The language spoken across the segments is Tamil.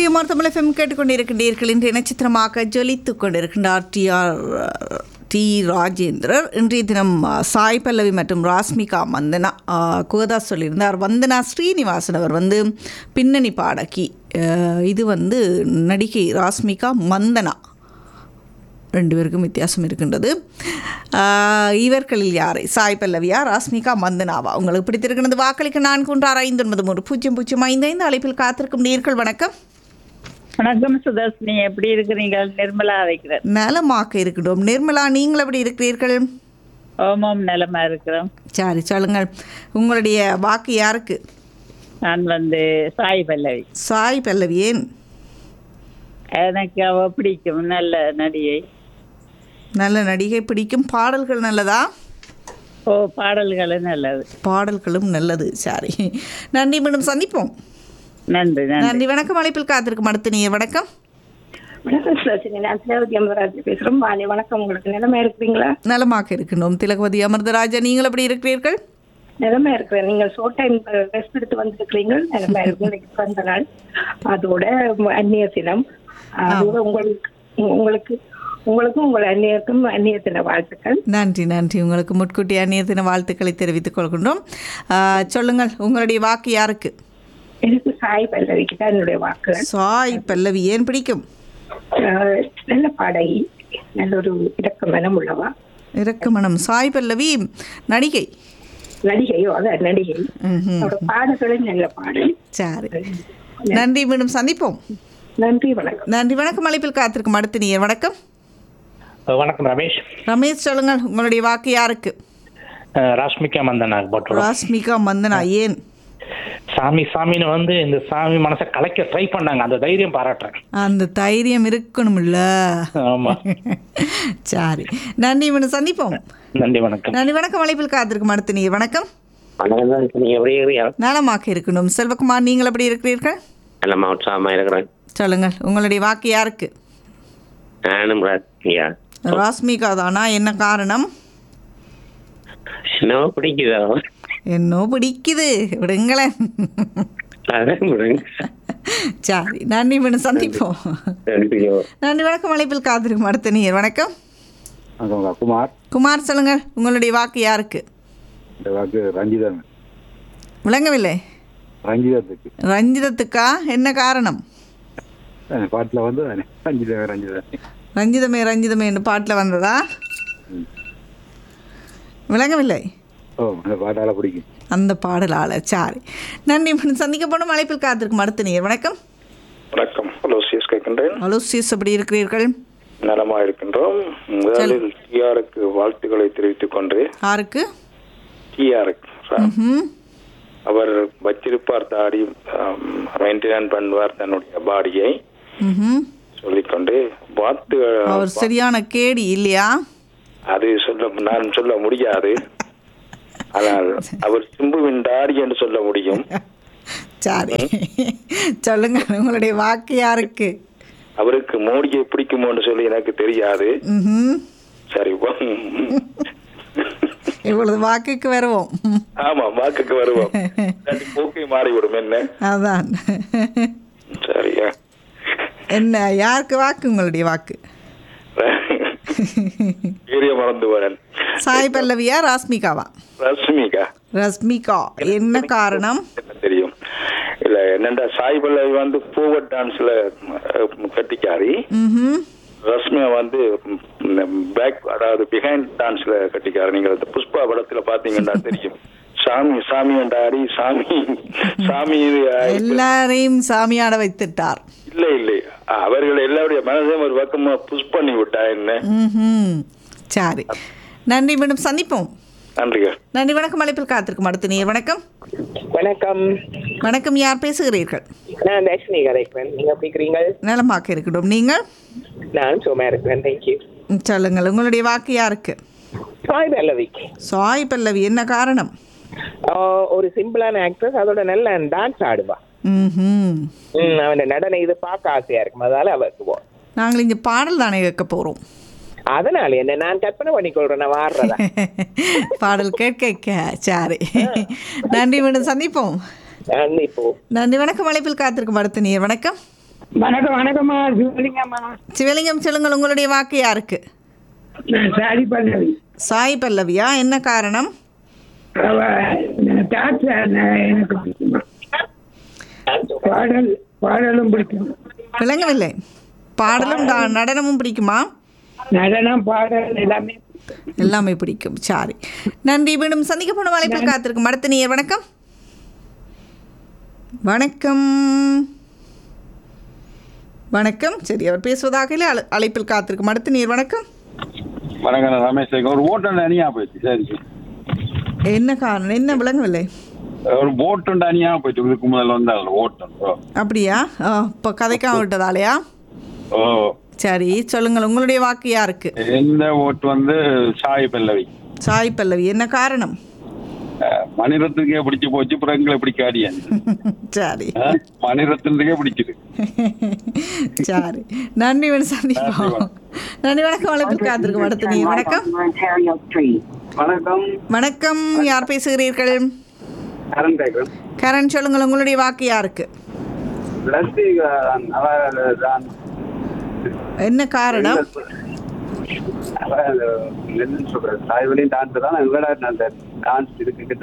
சிஎம்ஆர் தமிழ் எஃப்எம் கேட்டுக்கொண்டிருக்கின்றீர்கள் இன்று நட்சத்திரமாக ஜொலித்துக் கொண்டிருக்கின்றார் டிஆர் டி ராஜேந்திரர் இன்றைய தினம் அ, சாய் பல்லவி மற்றும் ராஸ்மிகா வந்தனா அ, குகதா சொல்லியிருந்தார் வந்தனா ஸ்ரீனிவாசன் அவர் வந்து பின்னணி பாடகி அ, இது வந்து நடிகை ராஸ்மிகா மந்தனா ரெண்டு பேருக்கும் வித்தியாசம் இருக்கின்றது ஆஹ் இவர்களில் யாரை சாய் பல்லவியா ராஸ்மிகா மந்தனாவா உங்களுக்கு பிடித்திருக்கிறது வாக்களிக்க நான்கு ஒன்று ஆறு ஐந்து ஒன்பது மூன்று பூஜ்ஜியம் பூஜ்ஜியம் ஐந்து ஐந்து அழைப்பில் காத்திருக்கும் நேர்கள் வணக்கம் வணக்கம் சுதர்ஷினி எப்படி இருக்கிறீங்க நிர்மலா வைக்கிறேன் நலமாக்க இருக்கட்டும் நிர்மலா நீங்கள் எப்படி இருக்கிறீர்கள் ஓமம் நிலமா இருக்கிறோம் சரி சொல்லுங்கள் உங்களுடைய வாக்கு யாருக்கு நான் வந்து சாய் பல்லவி சாய் பல்லவி ஏன் எனக்கு அவ பிடிக்கும் நல்ல நடிகை நல்ல நடிகை பிடிக்கும் பாடல்கள் நல்லதா ஓ பாடல்களும் நல்லது பாடல்களும் நல்லது சரி நன்றி மீண்டும் சந்திப்போம் நன்றி நன்றி நன்றி வணக்கம் அழைப்பில் காத்திருக்கும் அடுத்த நீ வணக்கம் வணக்கம் சுதர்ஷினி நான் சிலவதி அமராஜ் பேசுறோம் மாலை வணக்கம் உங்களுக்கு நிலைமை இருக்கிறீங்களா நலமாக இருக்கின்றோம் திலகவதி அமிர்தராஜா நீங்கள் எப்படி இருக்கிறீர்கள் நிலைமை இருக்கிறேன் நீங்கள் ஷோ டைம் ரெஸ்ட் எடுத்து வந்திருக்கிறீங்க நிலைமை இருக்கு பிறந்த நாள் அதோட அந்நிய தினம் அதோட உங்களுக்கு உங்களுக்கு உங்களுக்கும் உங்கள் அந்நியருக்கும் அந்நிய தின வாழ்த்துக்கள் நன்றி நன்றி உங்களுக்கு முட்கூட்டி அந்நியர் தின வாழ்த்துக்களை தெரிவித்துக் கொள்கின்றோம் ஆ, சொல்லுங்கள் உங்களுடைய வாக்கு யாருக்கு எனக்கு சாய் பல்லவிக்கு தான் என்னுடைய வாக்குகள் சாய் பல்லவி ஏன் பிடிக்கும் ஆஹ் நல்ல பாடகி நல்ல ஒரு இடக்க மனம் உள்ளவா இரக்கமணம் சாய் பல்லவி நடிகை நடிகையோ அதான் நடிகை ம்ஹும். அவரோட பாடல்களும் நல்ல பாடல் சரி நன்றி மீண்டும் சந்திப்போம் நன்றி வணக்கம் நன்றி வணக்கம் அழைப்பில் காத்திருக்கும் அடுத்த நீர் வணக்கம் அஹ் வணக்கம் ரமேஷ் ரமேஷ் சொல்லுங்கள் உங்களுடைய வாக்கு யாருக்கு அஹ் ராஷ்மிகா மந்தனாக் போட்டுருவோம் ராஸ்மிகா மந்தனா ஏன் சாமி சாமின்னு வந்து இந்த சாமி மனசை கலைக்க ட்ரை பண்ணாங்க அந்த தைரியம் பாராட்டுறேன் அந்த தைரியம் இருக்கணும்ல ஆமா சரி நன்றி மீண்டும் சந்திப்போம் நன்றி வணக்கம் நன்றி வணக்கம் அழைப்பில் காத்திருக்கும் அடுத்த நீர் வணக்கம் வணக்கம் தான் நீங்க எப்படி இருக்கிறீங்க நலமாக இருக்கணும் செல்வகுமார் நீங்கள் எப்படி இருக்கிறீர்கள் நல்ல உற்சாகமா இருக்கிறேன் சொல்லுங்கள் உங்களுடைய வாக்கு யாருக்கு நானும் ராஜ்யா ராஸ்மிகா தானா என்ன காரணம் என்னவோ பிடிக்குதோ என்னோ பிடிக்குது விடுங்களேன் அதான் விடுங்க. சரி நன்றி மீண்டும் சந்திப்போம் நன்றியோ நன்றி வணக்கம் அழைப்பில் காத்திருக்கும் அடுத்த நீர் வணக்கம் வணக்கம் குமார் குமார் சொல்லுங்கள் உங்களுடைய வாக்கு யாருக்கு இந்த வாக்கு ரஞ்சிதன் விளங்கவில்லை ரஞ்சிதத்துக்கு ரஞ்சிதத்துக்கா என்ன காரணம் அந்த பாட்டில் வந்து ரஞ்சிதன் ரஞ்சிதன் ரஞ்சிதமே ரஞ்சிதமே என்று பாட்டில் வந்ததா விளங்கவில்லை ஓ அந்த பாட்டால பிடிக்கும் அந்த பாடலாள சாரி நன்றி மீண்டும் சந்திக்கப்படும் அழைப்பில் காத்திருக்கும் அடுத்த நீர் வணக்கம் வணக்கம் ஹலோ சிஎஸ் கேட்கின்றேன் ஹலோ சீஸ் எப்படி இருக்கிறீர்கள் நலமா இருக்கின்றோம் முதலில் டிஆருக்கு வாழ்த்துக்களை தெரிவித்துக் கொண்டு யாருக்கு டிஆருக்கு ம்ஹும். அவர் வச்சிருப்பார் தாடி மெயின்டெனன் பண்ணுவார் தன்னுடைய பாடியை ம்ஹும். சொல்லிக்கொண்டு வாழ்த்து அவர் சரியான கேடி இல்லையா அது சொல்ல நான் சொல்ல முடியாது ஆனால் அவர் சிம்புவின் தாடி என்று சொல்ல முடியும் சரி சொல்லுங்க உங்களுடைய வாக்கு யாருக்கு அவருக்கு மோடியை பிடிக்குமோ என்று சொல்லி எனக்கு தெரியாது ம்ஹும். சரி வா. இவ்வளவு வாக்குக்கு வருவோம் ஆமா வாக்குக்கு வருவோம் இல்லாட்டி போக்கை மாறிவிடும் என்ன அதான் சரியா என்ன யாருக்கு வாக்கு உங்களுடைய வாக்கு ஏரிய மறந்து வரேன் சாய் பல்லவியா ராஸ்மிகாவா ரஷ்மிகா ரஸ்மிகா என்ன காரணம் என்ன தெரியும் இல்ல என்னண்டா சாய் பல்லவி வந்து பூவட் டான்ஸ்ல அஹ், கட்டிக்காரி ம்ஹும். ரஷ்மியா வந்து பேக் அதாவது பிஹைண்ட் டான்ஸ்ல கட்டிக்காரு நீங்க அந்த புஷ்பா படத்துல பாத்தீங்கன்னா தெரியும் சாமி சாமி ஆடி சாமி சாமி அஹ், எல்லாரையும் சாமியாட வைத்துட்டார் இல்ல இல்லை அவர்கள் எல்லாருடைய மனதையும் ஒரு பக்கமா புஷ் பண்ணி விட்டா என்ன ம்ஹும். சரி நன்றி மீண்டும் சந்திப்போம் நன்றிகள் நன்றி வணக்கம் அழைப்பில் காத்திருக்கும் அடுத்த நீர் வணக்கம் வணக்கம் வணக்கம் யார் பேசுகிறீர்கள் நான் தர்ஷினி கதைக்கிறேன் நீங்க எப்படி இருக்கிறீங்க நலமாக்க இருக்கட்டும் நீங்கள் நான் சும்மா இருக்கிறேன் தேங்க்யூ ம், சொல்லுங்கள் உங்களுடைய வாக்கு யாருக்கு சாய் பல்லவிக் சாய் பல்லவி என்ன காரணம் ஒரு சிம்பிளான ஆக்ட்ரஸ் அதோட நல்ல டான்ஸ் ஆடுவா ம்ஹும். ம், அவன் நடன இது பார்க்க ஆசையா இருக்கும் அதனால அவருக்கு போ நாங்கள் இங்கே பாடல் தானே கேட்க போகிறோம் அதனால என்ன நான் கற்பனை பண்ணிக்கொள்றேன் நான் வாடுறதா பாடல் கேட்க சரி நன்றி மீண்டும் சந்திப்போம் நான் இப்போ நன்றி வணக்கம் அழைப்பில் காத்திருக்கும் அடுத்த நீர் வணக்கம் வணக்கம் வணக்கம்மா சிவலிங்கம்மா சிவலிங்கம் சொல்லுங்கள் உங்களுடைய வாக்கு யாருக்கு நான் சாரி பண்ணவி சாய் பல்லவியா என்ன காரணம் டாக்டர் எனக்கு பிடிக்குமா பாடல் பாடலும் பிடிக்கும் விளங்கவில்லை பாடலும் டா- நடனமும் பிடிக்குமா நடனம் பாடல் எல்லாமே எல்லாமே பிடிக்கும் சாரி நன்றி மீண்டும் சந்திக்க போன அழைப்பில் காத்திருக்கும் அடுத்த நீர் வணக்கம் வணக்கம் வணக்கம் சரி அவர் பேசுவதாக இல்லை அழ- அழைப்பில் காத்திருக்கும் அடுத்த நீர் வணக்கம் வணக்கம் நான் ரமேஷ் சேகர். ஒரு போட்டு அணியா போயிடுச்சு சரி என்ன காரணம் என்ன விளங்கவில்லை ஒரு போட்டு அணியா போயிட்டு இதுக்கு முதல்ல வந்தாங்க ஓட்டம் ஓ. அப்படியா இப்போ கதைக்காம விட்டதாலையா ஓ சரி சொல்லுங்கள் உங்களுடைய வாக்கு யாருக்கு எந்த ஓட்டு வந்து சாய் பல்லவி சாய் பல்லவி என்ன காரணம் அஹ், மணிரத்னத்துக்கே பிடிச்சு போச்சு அப்புறம் எங்களை பிடிக்காடியா சரி மணிரத்னத்துக்கே பிடிக்குது சரி நன்றி வணக்கம் சந்திப்போம் நன்றி வணக்கம் அழைப்பு காத்திருக்கும் அடுத்த நீர் வணக்கம் வணக்கம் வணக்கம் யார் பேசுகிறீர்கள் கரண் கேட்குறேன் கரண் சொல்லுங்கள் உங்களுடைய வாக்கு யாருக்கு லஸ்தி தான் என்ன காரணம் என்ன சொல்றது சாய்வழியும் டான்ஸ் தான் எங்களோட அந்த டான்ஸ் இருக்குகிட்ட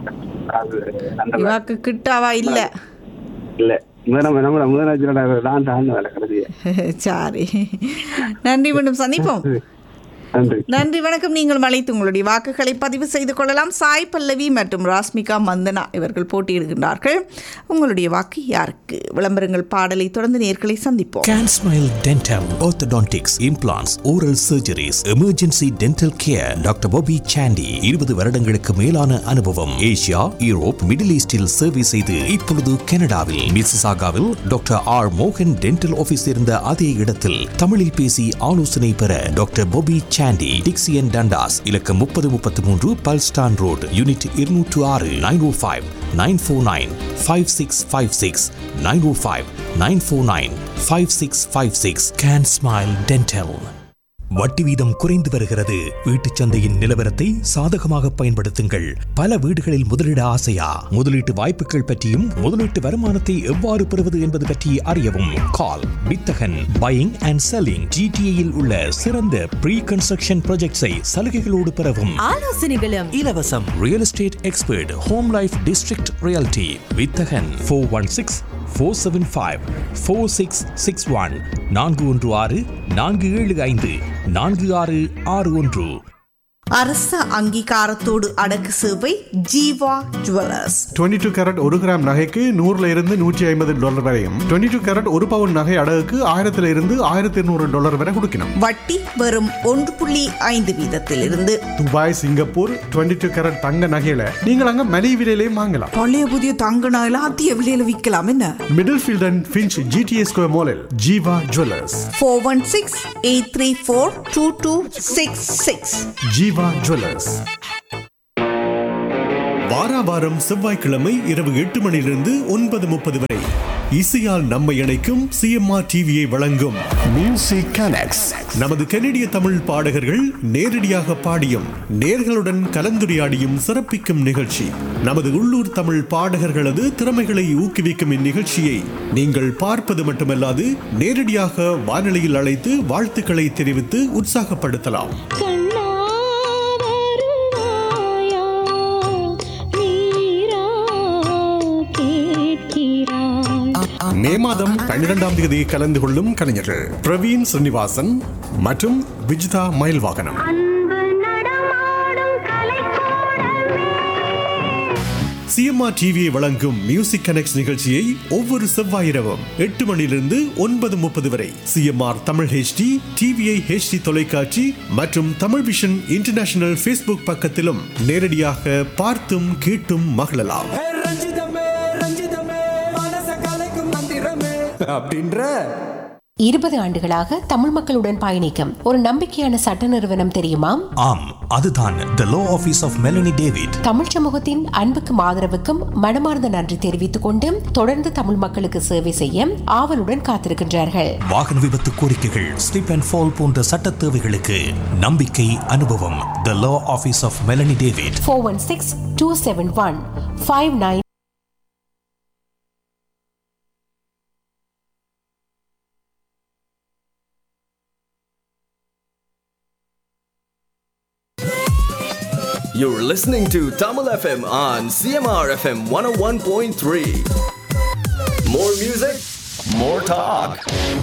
அது அந்த வாக்கு கிட்டாவா இல்லை இல்ல முதல நம்ம முதலமைச்சரோட டான்ஸ் ஆடின வேலை கடைசியா சரி நன்றி மீண்டும் சந்திப்போம் நன்றி நன்றி வணக்கம் நீங்கள் அழைத்து உங்களுடைய வாக்குகளை பதிவு செய்து கொள்ளலாம் சாய் பல்லவி மற்றும் ராஸ்மிகா மந்தனா இவர்கள் போட்டியிடுகின்றார்கள் உங்களுடைய வாக்கு யாருக்கு விளம்பரங்கள் பாடலை தொடர்ந்து நேர்களை சந்திப்போம் Can Smile Dental, Orthodontics, Implants, Oral Surgeries, Emergency Dental Care, doctor Bobby Sandy இருபது வருடங்களுக்கு மேலான அனுபவம் ஏசியா யூரோப் மிடில் ஈஸ்டில் சேவை செய்து இப்பொழுது கனடாவில் மிசிசாகாவில் டாக்டர் ஆர் மோகன் டென்டல் ஆபீஸ் இருந்த அதே இடத்தில் தமிழில் பேசி ஆலோசனை பெற டாக்டர் Bobby சாண்டி டிக்சியன் டண்டாஸ் இலக்கம் முப்பது முப்பத்தி மூன்று பல்ஸ்டான் ரோடு யூனிட் இருநூற்று ஆறு nine O five nine four nine five six five six nine O five nine four nine five six five six can smile dental வட்டி வீதம் குறைந்து வருகிறது வீட்டுச் சந்தையின் நிலவரத்தை சாதகமாக பயன்படுத்துங்கள் பல வீடுகளில் முதலீட ஆசையா முதலீட்டு வாய்ப்புகள் பற்றியும் முதலீட்டு வருமானத்தை எவ்வாறு பெறுவது என்பது பற்றி அறியவும் கால் வித்தகன் பையிங் அண்ட் செல்லிங் ஜிடிஏயில் உள்ள சிறந்த ப்ரீ கன்ஸ்ட்ரக்ஷன் ப்ராஜெக்ட்ஸை சலுகைகளோடு பெறவும் ஆலோசனைகளும் இலவசம் real estate expert home life district realty Vithagan four one six four seven five four six six one நான்கு ஒன்று ஆறு நான்கு ஏழு ஐந்து நான்கு ஆறு ஆறு ஒன்று அரச அங்கீகாரத்தோடு அடக்கு சேவை ஜீவா ஜுவல்லர்ஸ் 22 டூ கேரட் ஒரு கிராம் நகைக்கு நூறுல இருந்து நூற்றி ஐம்பது டாலர் வரையும் 22 டூ கேரட் ஒரு பவுன் நகை அடகுக்கு ஆயிரத்துல இருந்து ஆயிரத்தி இருநூறு டாலர் வரை கொடுக்கணும் வட்டி வெறும் ஒன்று புள்ளி ஐந்து வீதத்திலிருந்து துபாய் சிங்கப்பூர் 22 டூ கேரட் தங்க நகையில நீங்கள் அங்க மலிவு விலையிலையும் வாங்கலாம் பழைய புதிய தங்க நகையில அதிக விலையில விற்கலாம் என்ன middlefield and Finch GTA square மாலில் Jeeva jewellers four one six eight three four two two six six Jeeva jewellers வாராவாரம் செவ்வாய்க்கிழமை இரவு எட்டு மணியிலிருந்து ஒன்பது முப்பது வரை இசையால் நம்மை இணைக்கும் சிஎம்ஆர் டிவியை வழங்கும் மியூசிக் கனெக்ட்ஸ் நமது கனடிய தமிழ் பாடகர்கள் நேரடியாக பாடியும் நேர்களுடன் கலந்துரையாடியும் சிறப்பிக்கும் நிகழ்ச்சி நமது உள்ளூர் தமிழ் பாடகர்களது திறமைகளை ஊக்குவிக்கும் இந்நிகழ்ச்சியை நீங்கள் பார்ப்பது மட்டுமல்லாது நேரடியாக வானொலியில் அழைத்து வாழ்த்துக்களை தெரிவித்து உற்சாகப்படுத்தலாம் மே மாதம் பன்னிரெண்டாம் தேதி கலந்து கொள்ளும் கலைஞர்கள் பிரவீன் ஸ்ரீனிவாசன் மற்றும் விஜிதா மயில்வாகனம் சிஎம்ஆர் டிவியை வழங்கும் மியூசிக் கனெக்ட் நிகழ்ச்சியை ஒவ்வொரு செவ்வாய் இரவும் எட்டு மணியிலிருந்து ஒன்பது முப்பது வரை CMR Tamil HD TVI HD தொலைக்காட்சி மற்றும் தமிழ் விஷன் இன்டர்நேஷனல் ஃபேஸ்புக் பக்கத்திலும் நேரடியாக பார்த்தும் கேட்டும் மகிழலாம் அப்படின்ற இருபது ஆண்டுகளாக தமிழ் மக்களுடன் பயணிக்கும் ஒரு நம்பிக்கையான சட்ட நிறுவனம் தெரியுமா ஆம் அதுதான் the law office of Melanie David Tamil சமூகத்தின் அன்புக்கும் ஆதரவுக்கும் மனமார்ந்த நன்றி தெரிவித்துக் கொண்டு தொடர்ந்து தமிழ் மக்களுக்கு சேவை செய்ய ஆவலுடன் காத்திருக்கின்றார்கள் வாகன விபத்து கோரிக்கைகள் ஸ்லிப் அண்ட் ஃபால் போன்ற சட்ட தேவைகளுக்கு நம்பிக்கை அனுபவம் the law office of Melanie David four one six two seven one five nine You're listening to Tamil FM on CMR FM 101.3. More music, more talk.